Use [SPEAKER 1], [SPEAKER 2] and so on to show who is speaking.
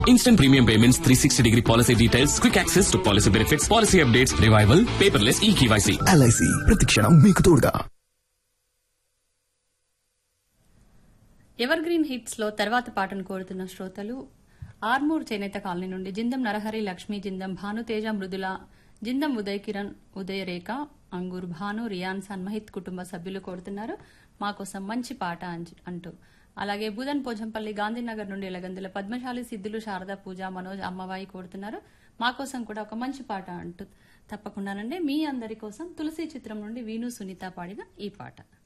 [SPEAKER 1] Instant premium payments, 360 degree policy details, quick access to policy benefits, policy updates, revival, paperless e-KYC.
[SPEAKER 2] LIC ప్రతిక్షణం మీకు తోడుగా
[SPEAKER 3] ever green hits లో తర్వాత పాటను కోరుతున్న శ్రోతలు ఆర్మూర్ చేనేత కాలనీ నుండి జిందం నరహరి లక్ష్మీ జిందం భానుతేజ మృదుల జిందం ఉదయ్ కిరణ్ ఉదయ రేఖ అంగూర్ భాను రియాన్ సన్మహిత్ కుటుంబ సభ్యులు కోరుతున్నారు మా కోసం మంచి పాట అంచ్- అంటూ అలాగే బుధన్ పోచంపల్లి గాంధీనగర్ నుండి ఎలగందుల పద్మశాలి సిద్ధులు శారదా పూజ మనోజ్ అమ్మవాయి కోరుతున్నారు మా కోసం కూడా ఒక మంచి పాట అంటూ తప్పకుండానండి మీ అందరి కోసం తులసి చిత్రం నుండి వీణు సునీత పాడిన ఈ పాట